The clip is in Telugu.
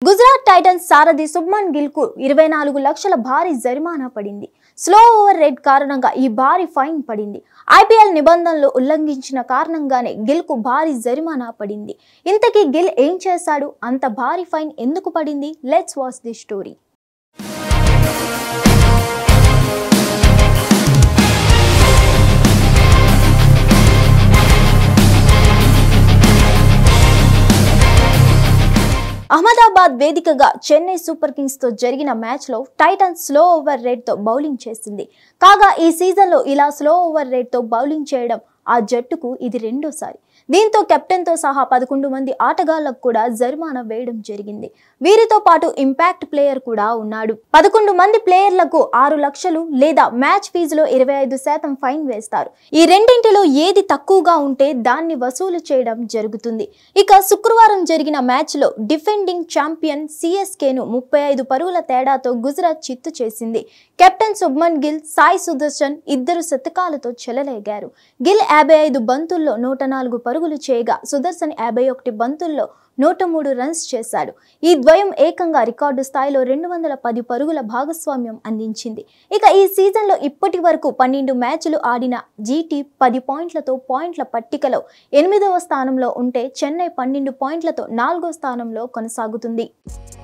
గుజరాత్ టైటన్స్ సారథి శుభ్మన్ గిల్ కు ఇరవై నాలుగు లక్షల భారీ జరిమానా పడింది స్లో ఓవర్ రేట్ కారణంగా ఈ భారీ ఫైన్ పడింది ఐపీఎల్ నిబంధనలు ఉల్లంఘించిన కారణంగానే గిల్ కు భారీ జరిమానా పడింది ఇంతకీ గిల్ ఏం చేశాడు అంత భారీ ఫైన్ ఎందుకు పడింది let's watch the story Ahmedabad వేదికగా చెన్నై సూపర్ కింగ్స్ తో జరిగిన మ్యాచ్ లో టైటన్స్ స్లో ఓవర్ రేట్ తో బౌలింగ్ చేసింది కాగా ఈ సీజన్ లో ఇలా స్లో ఓవర్ రేట్ తో బౌలింగ్ చేయడం ఆ జట్టుకు ఇది రెండోసారి దీంతో కెప్టెన్ తో సహా పదకొండు మంది ఆటగాళ్లకు కూడా జరిమానా వేయడం జరిగింది వీరితో పాటు ఇంపాక్ట్ ప్లేయర్ కూడా ఉన్నాడు పదకొండు మంది ప్లేయర్లకు ఆరు లక్షలు లేదా మ్యాచ్ ఫీజులో ఇరవై ఐదు శాతం ఫైన్ వేస్తారు ఈ రెండింటిలో ఏది తక్కువగా ఉంటే దాన్ని వసూలు చేయడం జరుగుతుంది ఇక శుక్రవారం జరిగిన మ్యాచ్ లో డిఫెండింగ్ ఛాంపియన్ సిఎస్కే ను ముప్పై ఐదు పరుగుల తేడాతో గుజరాత్ చిత్తు చేసింది కెప్టెన్ శుభ్మన్ గిల్ సాయి సుదర్శన్ ఇద్దరు శతకాలతో చెలరేగారు గిల్ యాభై ఐదు బంతుల్లో నూట నాలుగు పరుగులు చేయగా సుదర్శన్ యాభై ఒకటి బంతుల్లో నూట మూడు రన్స్ చేశాడు ఈ ద్వయం ఏకంగా రికార్డు స్థాయిలో రెండు వందల పది పరుగుల భాగస్వామ్యం అందించింది ఇక ఈ సీజన్లో ఇప్పటి వరకు పన్నెండు మ్యాచ్లు ఆడిన జీటీ పది పాయింట్లతో పాయింట్ల పట్టికలో ఎనిమిదవ స్థానంలో ఉంటే చెన్నై పన్నెండు పాయింట్లతో నాలుగో స్థానంలో కొనసాగుతుంది